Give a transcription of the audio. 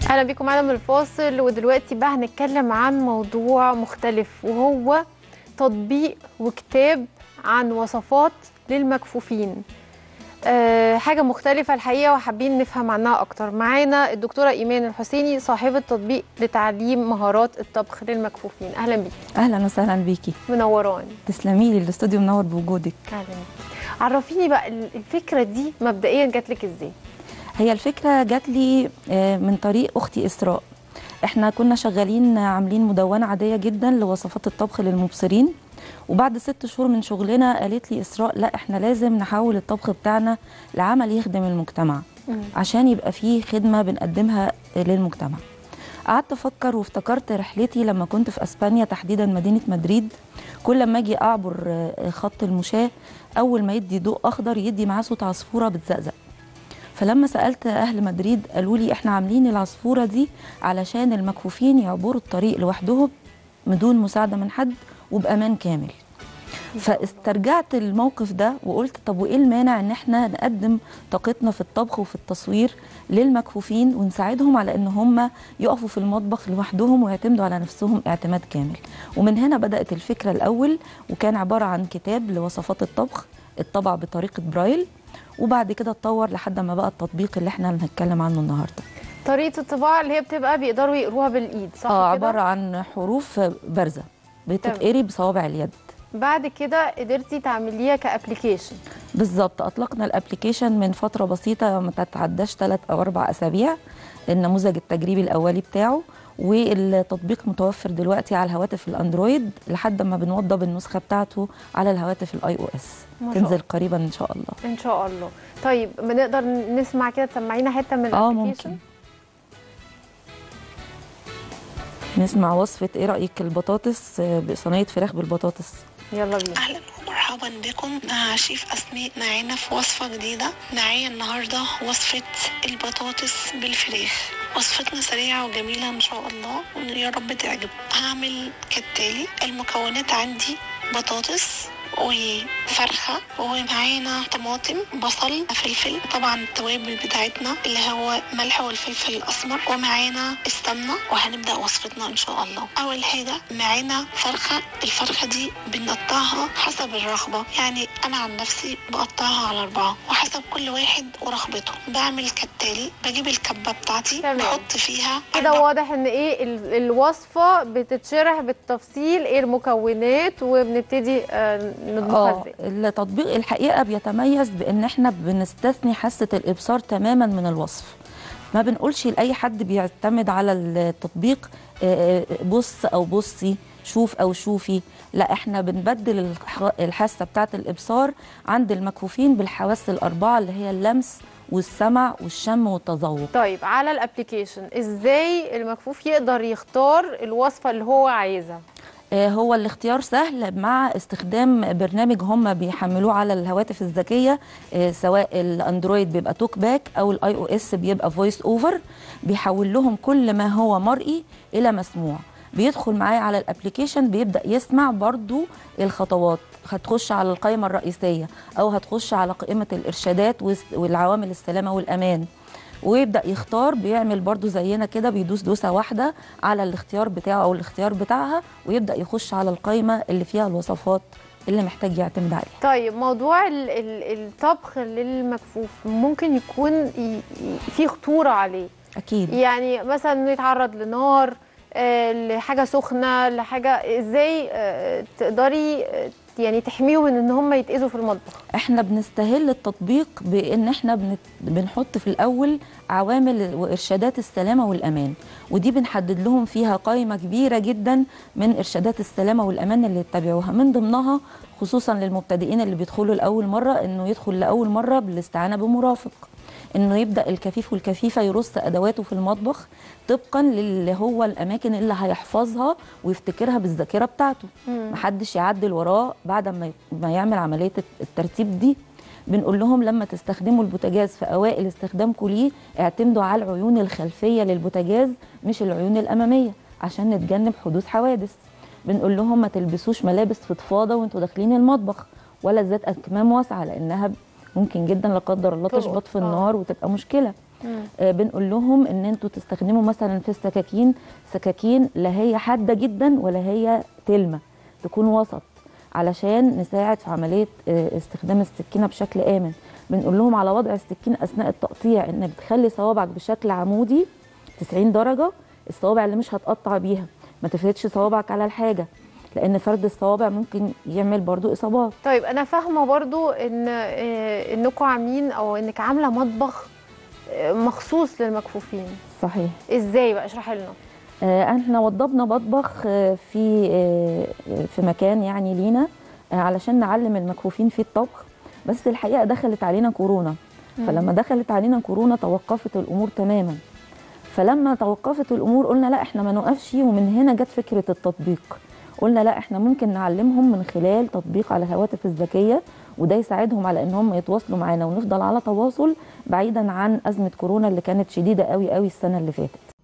اهلا بيكم معانا من الفاصل ودلوقتي بقى هنتكلم عن موضوع مختلف وهو تطبيق وكتاب عن وصفات للمكفوفين أه حاجه مختلفه الحقيقه وحابين نفهم عنها اكتر معانا الدكتوره ايمان الحسيني صاحبه تطبيق لتعليم مهارات الطبخ للمكفوفين اهلا بيكي اهلا وسهلا بيكي منوراني تسلمي لي الاستوديو منور بوجودك اهلا بيكي عرفيني بقى الفكره دي مبدئيا جات لك ازاي هي الفكره جات لي آه، من طريق اختي اسراء احنا كنا شغالين عاملين مدونه عاديه جدا لوصفات الطبخ للمبصرين وبعد ست شهور من شغلنا قالت لي اسراء لا احنا لازم نحول الطبخ بتاعنا لعمل يخدم المجتمع عشان يبقى فيه خدمه بنقدمها للمجتمع قعدت افكر وافتكرت رحلتي لما كنت في اسبانيا تحديدا مدينه مدريد كل ما اجي اعبر آه، خط المشاه اول ما يدي ضوء اخضر يدي معاه صوت عصفوره بتزقزق فلما سالت اهل مدريد قالوا لي احنا عاملين العصفوره دي علشان المكفوفين يعبروا الطريق لوحدهم بدون مساعده من حد وبامان كامل فاسترجعت الموقف ده وقلت طب وايه المانع ان احنا نقدم طاقتنا في الطبخ وفي التصوير للمكفوفين ونساعدهم على ان هم يقفوا في المطبخ لوحدهم ويعتمدوا على نفسهم اعتماد كامل ومن هنا بدات الفكره الاول وكان عباره عن كتاب لوصفات الطبخ اتطبع بطريقه برايل وبعد كده اتطور لحد ما بقى التطبيق اللي احنا هنتكلم عنه النهارده طريقه الطباعه اللي هي بتبقى بيقدروا يقروها بالايد صح اه كده؟ عباره عن حروف بارزه بتتقري بصوابع اليد بعد كده قدرتي تعمليها كابليكيشن بالظبط اطلقنا الابلكيشن من فتره بسيطه ما تتعداش ثلاث او اربع اسابيع النموذج التجريبي الاولي بتاعه والتطبيق متوفر دلوقتي على الهواتف الاندرويد لحد ما بنوضب النسخه بتاعته على الهواتف الاي او اس ما شاء تنزل الله. قريبا ان شاء الله ان شاء الله طيب بنقدر نسمع كده تسمعينا حته من اه الابلكيشن ممكن نسمع وصفه ايه رايك البطاطس آه، بصينيه فراخ بالبطاطس يلا بينا اهلا ومرحبا بكم انا شيف اسماء معانا في وصفه جديده معايا النهارده وصفه البطاطس بالفراخ وصفتنا سريعه وجميله ان شاء الله يا رب تعجب هعمل كالتالي المكونات عندي بطاطس وفرخة ومعانا طماطم بصل فلفل طبعا التوابل بتاعتنا اللي هو ملح والفلفل الأسمر ومعانا السمنة وهنبدأ وصفتنا إن شاء الله أول حاجة معانا فرخة الفرخة دي بنقطعها حسب الرغبة يعني أنا عن نفسي بقطعها على أربعة وحسب كل واحد ورغبته بعمل كالتالي بجيب الكبة بتاعتي تمام. بحط فيها كده أربع- واضح ان ايه ال- الوصفه بتتشرح بالتفصيل ايه المكونات وبنبتدي آه، نطبخها اه ازاي التطبيق الحقيقه بيتميز بان احنا بنستثني حاسه الابصار تماما من الوصف ما بنقولش لاي حد بيعتمد على التطبيق آه، بص او بصي شوف او شوفي لا احنا بنبدل الح- الحاسه بتاعه الابصار عند المكفوفين بالحواس الاربعه اللي هي اللمس والسمع والشم والتذوق طيب على الابلكيشن ازاي المكفوف يقدر يختار الوصفه اللي هو عايزها آه، هو الاختيار سهل مع استخدام برنامج هم بيحملوه على الهواتف الذكيه آه، سواء الاندرويد بيبقى توك باك او الاي او اس بيبقى فويس اوفر بيحول لهم كل ما هو مرئي الى مسموع بيدخل معايا على الابلكيشن بيبدا يسمع برضو الخطوات هتخش على القائمه الرئيسيه او هتخش على قائمه الارشادات والس- والعوامل السلامه والامان ويبدا يختار بيعمل برضو زينا كده بيدوس دوسه واحده على الاختيار بتاعه او الاختيار بتاعها ويبدا يخش على القائمه اللي فيها الوصفات اللي محتاج يعتمد عليها طيب موضوع ال ال الطبخ للمكفوف ممكن يكون ي- ي- فيه خطوره عليه اكيد يعني مثلا إنه يتعرض لنار آه، لحاجه سخنه لحاجه ازاي آه، تقدري آه، يعني تحميهم من ان هم يتاذوا في المطبخ احنا بنستهل التطبيق بان احنا بنت... بنحط في الاول عوامل وارشادات السلامه والامان ودي بنحدد لهم فيها قائمه كبيره جدا من ارشادات السلامه والامان اللي يتبعوها من ضمنها خصوصا للمبتدئين اللي بيدخلوا لاول مره انه يدخل لاول مره بالاستعانه بمرافق انه يبدا الكفيف والكفيفه يرص ادواته في المطبخ طبقا للي هو الاماكن اللي هيحفظها ويفتكرها بالذاكره بتاعته محدش يعدل وراه بعد ما ما يعمل عمليه الترتيب دي بنقول لهم لما تستخدموا البوتاجاز في اوائل استخدامكم ليه اعتمدوا على العيون الخلفيه للبوتاجاز مش العيون الاماميه عشان نتجنب حدوث حوادث بنقول لهم ما تلبسوش ملابس فضفاضه وانتوا داخلين المطبخ ولا ذات اكمام واسعه لانها ممكن جدا لا قدر الله تلقط، تشبط في آه. النار وتبقى مشكله آه، بنقول لهم ان انتوا تستخدموا مثلا في السكاكين سكاكين لا هي حاده جدا ولا هي تلمه تكون وسط علشان نساعد في عمليه آه، استخدام السكينه بشكل امن بنقول لهم على وضع السكين اثناء التقطيع انك بتخلي صوابعك بشكل عمودي 90 درجه الصوابع اللي مش هتقطع بيها ما تفردش صوابعك على الحاجه لان فرد الصوابع ممكن يعمل برضو اصابات طيب انا فاهمه برضو ان آه، انكم عاملين او انك عامله مطبخ آه، مخصوص للمكفوفين صحيح ازاي بقى اشرحي لنا آه، احنا وضبنا مطبخ آه، في آه، في مكان يعني لينا آه، علشان نعلم المكفوفين فيه الطبخ بس الحقيقه دخلت علينا كورونا فلما دخلت علينا كورونا توقفت الامور تماما فلما توقفت الامور قلنا لا احنا ما نوقفش ومن هنا جت فكره التطبيق قلنا لا احنا ممكن نعلمهم من خلال تطبيق على الهواتف الذكيه وده يساعدهم على ان هم يتواصلوا معانا ونفضل على تواصل بعيدا عن ازمه كورونا اللي كانت شديده قوي قوي السنه اللي فاتت